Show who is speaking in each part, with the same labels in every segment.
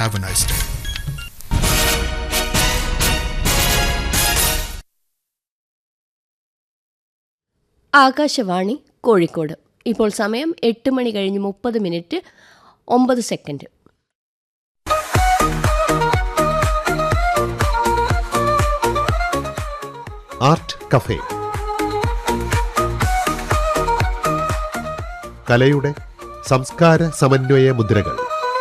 Speaker 1: Have a nice day.
Speaker 2: Akashvani Kozhikode ഇപ്പോൾ സമയം എട്ട് മണി കഴിഞ്ഞ് മുപ്പത് മിനിറ്റ് ഒമ്പത് സെക്കൻഡ്
Speaker 3: ആർട്ട് കഫേ കലയുടെ സംസ്കാര സമന്വയ മുദ്രകൾ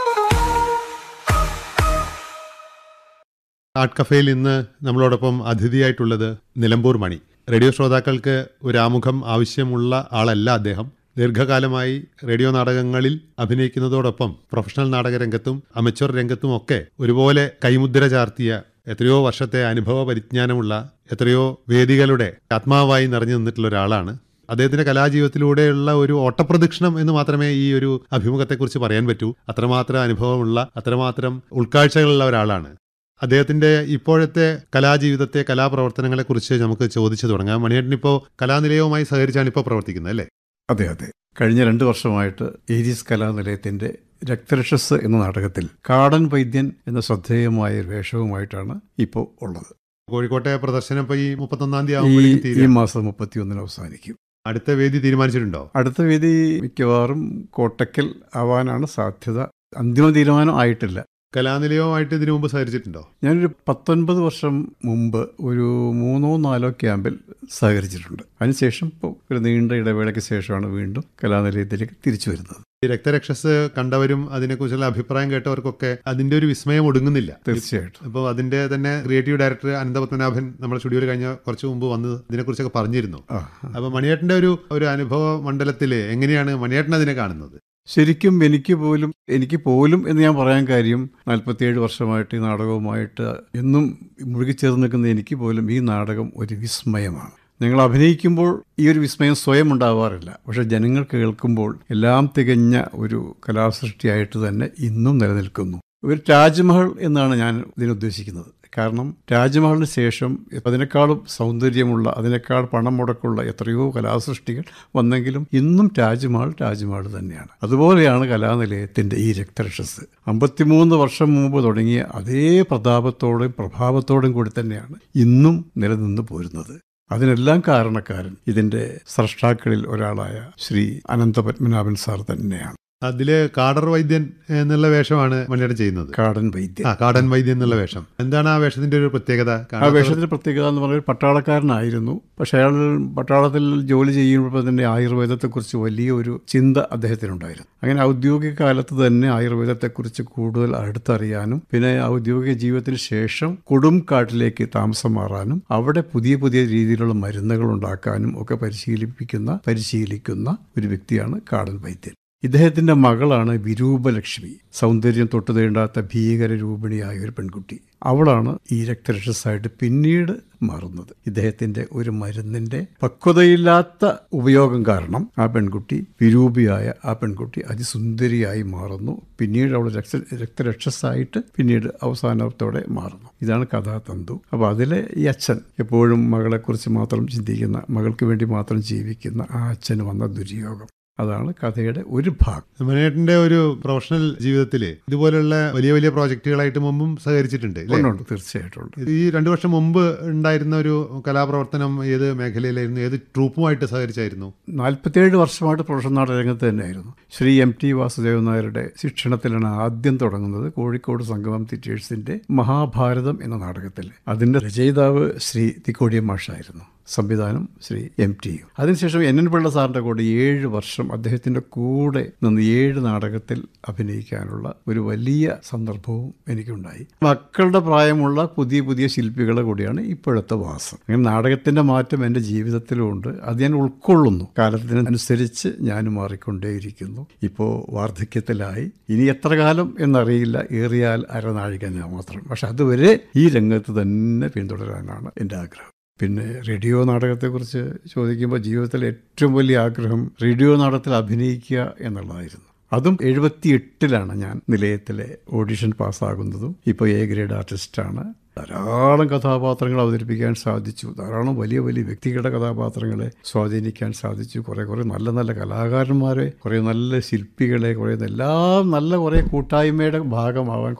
Speaker 3: ആർട്ട് കഫേയിൽ ഇന്ന് നമ്മളോടൊപ്പം അതിഥിയായിട്ടുള്ളത് നിലമ്പൂർ മണി റേഡിയോ ശ്രോതാക്കൾക്ക് ഒരു ആമുഖം ആവശ്യമുള്ള ആളല്ല അദ്ദേഹം ദീർഘകാലമായി റേഡിയോ നാടകങ്ങളിൽ അഭിനയിക്കുന്നതോടൊപ്പം പ്രൊഫഷണൽ നാടക രംഗത്തും അമച്വർ രംഗത്തും ഒക്കെ ഒരുപോലെ കൈമുദ്ര ചാർത്തിയ എത്രയോ വർഷത്തെ അനുഭവ പരിജ്ഞാനമുള്ള എത്രയോ വേദികളുടെ ആത്മാവായി നിറഞ്ഞു നിന്നിട്ടുള്ള ഒരാളാണ് അദ്ദേഹത്തിന്റെ കലാജീവിതത്തിലൂടെയുള്ള ഒരു ഓട്ടപ്രദക്ഷിണം എന്ന് മാത്രമേ ഈ ഒരു അഭിമുഖത്തെക്കുറിച്ച് പറയാൻ പറ്റൂ അത്രമാത്രം അനുഭവമുള്ള അത്രമാത്രം ഉൾക്കാഴ്ചകളുള്ള ഒരാളാണ് അദ്ദേഹത്തിന്റെ ഇപ്പോഴത്തെ കലാജീവിതത്തെ കലാപ്രവർത്തനങ്ങളെ കുറിച്ച് നമുക്ക് ചോദിച്ചു തുടങ്ങാം മണിയേട്ടൻ ഇപ്പോൾ കലാനിലയവുമായി സഹകരിച്ചാണ് ഇപ്പോൾ പ്രവർത്തിക്കുന്നത് അല്ലേ
Speaker 4: അതെ അതെ കഴിഞ്ഞ രണ്ട് വർഷമായിട്ട് ഏരീസ് കലാനിലയത്തിന്റെ രക്തരക്ഷസ് എന്ന നാടകത്തിൽ കാടൻ വൈദ്യൻ എന്ന ശ്രദ്ധേയമായ ഒരു വേഷവുമായിട്ടാണ് ഇപ്പോൾ ഉള്ളത്
Speaker 3: കോഴിക്കോട്ടെ പ്രദർശനം ഇപ്പോൾ ഈ മുപ്പത്തൊന്നാം തീയതി
Speaker 4: ഈ
Speaker 3: ആകുമ്പോഴേക്കും
Speaker 4: ഈ
Speaker 3: തീരും
Speaker 4: മാസം മുപ്പത്തിയൊന്നിന് അവസാനിക്കും
Speaker 3: അടുത്ത വേദി തീരുമാനിച്ചിട്ടുണ്ടോ
Speaker 4: അടുത്ത വേദി മിക്കവാറും കോട്ടക്കൽ ആവാനാണ് സാധ്യത അന്തിമ തീരുമാനം ആയിട്ടില്ല
Speaker 3: കലാനിലയവുമായിട്ട് ഇതിനു മുമ്പ് സഹകരിച്ചിട്ടുണ്ടോ
Speaker 4: ഞാനൊരു പത്തൊൻപത് വർഷം മുമ്പ് ഒരു മൂന്നോ നാലോ ക്യാമ്പിൽ സഹകരിച്ചിട്ടുണ്ട് അതിനുശേഷം ഇപ്പോൾ ഒരു നീണ്ട ഇടവേളയ്ക്ക് ശേഷമാണ് വീണ്ടും കലാനിലയത്തിലേക്ക് തിരിച്ചു വരുന്നത്
Speaker 3: ഈ രക്തരക്ഷസ് കണ്ടവരും അതിനെക്കുറിച്ചുള്ള അഭിപ്രായം കേട്ടവർക്കൊക്കെ അതിന്റെ ഒരു വിസ്മയം ഒടുങ്ങുന്നില്ല
Speaker 4: തീർച്ചയായിട്ടും
Speaker 3: അപ്പോൾ അതിന്റെ തന്നെ ക്രിയേറ്റീവ് ഡയറക്ടർ അനന്തപത്മനാഭൻ നമ്മുടെ സ്റ്റുഡിയോയിൽ കഴിഞ്ഞ കുറച്ച് മുമ്പ് വന്ന് ഇതിനെക്കുറിച്ചൊക്കെ പറഞ്ഞിരുന്നു
Speaker 4: ആ
Speaker 3: അപ്പോൾ മണിയേട്ടന്റെ ഒരു ഒരു അനുഭവ മണ്ഡലത്തിൽ എങ്ങനെയാണ് മണിയേട്ടൻ അതിനെ കാണുന്നത്
Speaker 4: ശരിക്കും എനിക്ക് പോലും എനിക്ക് പോലും എന്ന് ഞാൻ പറയാൻ കാര്യം നാൽപ്പത്തിയേഴ് വർഷമായിട്ട് ഈ നാടകവുമായിട്ട് എന്നും മുഴുകിച്ചേർന്ന് നിൽക്കുന്ന എനിക്ക് പോലും ഈ നാടകം ഒരു വിസ്മയമാണ് നിങ്ങൾ അഭിനയിക്കുമ്പോൾ ഈ ഒരു വിസ്മയം സ്വയം ഉണ്ടാവാറില്ല പക്ഷെ ജനങ്ങൾ കേൾക്കുമ്പോൾ എല്ലാം തികഞ്ഞ ഒരു കലാസൃഷ്ടിയായിട്ട് തന്നെ ഇന്നും നിലനിൽക്കുന്നു ഒരു താജ്മഹൽ എന്നാണ് ഞാൻ ഇതിനുദ്ദേശിക്കുന്നത് കാരണം താജ്മഹലിന് ശേഷം അതിനേക്കാളും സൗന്ദര്യമുള്ള അതിനേക്കാൾ പണം മുടക്കുള്ള എത്രയോ കലാസൃഷ്ടികൾ വന്നെങ്കിലും ഇന്നും താജ്മഹൽ താജ്മഹൽ തന്നെയാണ് അതുപോലെയാണ് കലാനിലയത്തിൻ്റെ ഈ രക്തരക്ഷസ് അമ്പത്തിമൂന്ന് വർഷം മുമ്പ് തുടങ്ങിയ അതേ പ്രതാപത്തോടും പ്രഭാവത്തോടും കൂടി തന്നെയാണ് ഇന്നും നിലനിന്ന് പോരുന്നത് അതിനെല്ലാം കാരണക്കാരൻ ഇതിൻ്റെ സ്രഷ്ടാക്കളിൽ ഒരാളായ ശ്രീ അനന്തപത്മനാഭൻ സാർ തന്നെയാണ്
Speaker 3: അതില് കാടർ വൈദ്യൻ എന്നുള്ള വേഷമാണ് മണിയേട്ടൻ ചെയ്യുന്നത്
Speaker 4: കാടൻ വൈദ്യൻ
Speaker 3: ആ കാടൻ വൈദ്യൻ എന്നുള്ള വേഷം എന്താണ് ആ വേഷത്തിന്റെ ഒരു പ്രത്യേകത
Speaker 4: ആ
Speaker 3: കാണാത്തവർ-
Speaker 4: വേഷത്തിന്റെ പ്രത്യേകത എന്ന് പറഞ്ഞാൽ പട്ടാളക്കാരനായിരുന്നു പക്ഷെ അയാൾ പട്ടാളത്തിൽ ജോലി ചെയ്യുമ്പോൾ തന്നെ ആയുർവേദത്തെക്കുറിച്ച് വലിയ ഒരു ചിന്ത അദ്ദേഹത്തിനുണ്ടായിരുന്നു അങ്ങനെ ഔദ്യോഗിക കാലത്ത് തന്നെ ആയുർവേദത്തെക്കുറിച്ച് കൂടുതൽ അടുത്തറിയാനും പിന്നെ ഔദ്യോഗിക ജീവിതത്തിന് ശേഷം കൊടും കാട്ടിലേക്ക് താമസം മാറാനും അവിടെ പുതിയ പുതിയ രീതിയിലുള്ള മരുന്നുകൾ ഉണ്ടാക്കാനും ഒക്കെ പരിശീലിപ്പിക്കുന്ന പരിശീലിക്കുന്ന ഒരു വ്യക്തിയാണ് കാടൻ വൈദ്യൻ ഇദ്ദേഹത്തിന്റെ മകളാണ് വിരൂപലക്ഷ്മി സൗന്ദര്യം തൊട്ടു തീണ്ടാത്ത ഭീകര രൂപിണിയായ ഒരു പെൺകുട്ടി അവളാണ് ഈ രക്തരക്ഷസായിട്ട് പിന്നീട് മാറുന്നത് ഇദ്ദേഹത്തിന്റെ ഒരു മരുന്നിന്റെ പക്വതയില്ലാത്ത ഉപയോഗം കാരണം ആ പെൺകുട്ടി വിരൂപിയായ ആ പെൺകുട്ടി അതിസുന്ദരിയായി മാറുന്നു പിന്നീട് അവൾ രക്ത രക്തരക്ഷസായിട്ട് പിന്നീട് അവസാനത്തോടെ മാറുന്നു ഇതാണ് കഥാതന്തു അപ്പോൾ അതിലെ ഈ അച്ഛൻ എപ്പോഴും മകളെക്കുറിച്ച് മാത്രം ചിന്തിക്കുന്ന മകൾക്ക് വേണ്ടി മാത്രം ജീവിക്കുന്ന ആ അച്ഛന് വന്ന ദുര്യോഗം അതാണ് കഥയുടെ ഒരു ഭാഗം
Speaker 3: മണിയേട്ടന്റെ ഒരു പ്രൊഫഷണൽ ജീവിതത്തിൽ ഇതുപോലുള്ള വലിയ വലിയ പ്രോജക്റ്റുകളായിട്ട് മുമ്പും സഹകരിച്ചിട്ടുണ്ട് അല്ലേ?
Speaker 4: ഉണ്ട് തീർച്ചയായിട്ടും ഉണ്ട്
Speaker 3: ഈ രണ്ടു വർഷം മുമ്പ് ഉണ്ടായിരുന്ന ഒരു കലാപ്രവർത്തനം ഏത് മേഖലയിലായിരുന്നു ഏത് ട്രൂപ്പുമായിട്ട് സഹകരിച്ചായിരുന്നു
Speaker 4: നാൽപ്പത്തിയേഴ് വർഷമായിട്ട് പ്രൊഫഷണൽ നാടക രംഗത്ത് തന്നെയായിരുന്നു ശ്രീ എം ടി വാസുദേവൻ നായരുടെ ശിക്ഷണത്തിലാണ് ആദ്യം തുടങ്ങുന്നത് കോഴിക്കോട് സംഗമം തിയേറ്റേഴ്സിന്റെ മഹാഭാരതം എന്ന നാടകത്തിൽ അതിന്റെ രചയിതാവ് ശ്രീ തിക്കോടിയ മാഷായിരുന്നു സംവിധാനം ശ്രീ എം ടി യു അതിനുശേഷം എൻ എൻ പിള്ള സാറിൻ്റെ കൂടെ ഏഴ് വർഷം അദ്ദേഹത്തിൻ്റെ കൂടെ നിന്ന് ഏഴ് നാടകത്തിൽ അഭിനയിക്കാനുള്ള ഒരു വലിയ സന്ദർഭവും എനിക്കുണ്ടായി മക്കളുടെ പ്രായമുള്ള പുതിയ പുതിയ ശില്പികളെ കൂടിയാണ് ഇപ്പോഴത്തെ വാസം അങ്ങനെ നാടകത്തിൻ്റെ മാറ്റം എൻ്റെ ജീവിതത്തിലുമുണ്ട് അത് ഞാൻ ഉൾക്കൊള്ളുന്നു കാലത്തിനനുസരിച്ച് ഞാൻ മാറിക്കൊണ്ടേയിരിക്കുന്നു ഇപ്പോൾ വാർദ്ധക്യത്തിലായി ഇനി എത്ര കാലം എന്നറിയില്ല ഏറിയാൽ അരനാഴിക എന്ന് മാത്രം പക്ഷെ അതുവരെ ഈ രംഗത്ത് തന്നെ പിന്തുടരാനാണ് എൻ്റെ ആഗ്രഹം പിന്നെ റേഡിയോ നാടകത്തെക്കുറിച്ച് ചോദിക്കുമ്പോൾ ജീവിതത്തിലെ ഏറ്റവും വലിയ ആഗ്രഹം റേഡിയോ നാടകത്തിൽ അഭിനയിക്കുക എന്നുള്ളതായിരുന്നു അതും എഴുപത്തി എട്ടിലാണ് ഞാൻ നിലയത്തിലെ ഓഡിഷൻ പാസ്സാകുന്നതും ഇപ്പോൾ എ ഗ്രേഡ് ആർട്ടിസ്റ്റാണ് ധാരാളം കഥാപാത്രങ്ങൾ അവതരിപ്പിക്കാൻ സാധിച്ചു ധാരാളം വലിയ വലിയ വ്യക്തികളുടെ കഥാപാത്രങ്ങളെ സ്വാധീനിക്കാൻ സാധിച്ചു കുറേ കുറേ നല്ല നല്ല കലാകാരന്മാരെ കുറേ നല്ല ശില്പികളെ കുറേ എല്ലാം നല്ല കുറേ കൂട്ടായ്മയുടെ ഭാഗമാവാൻ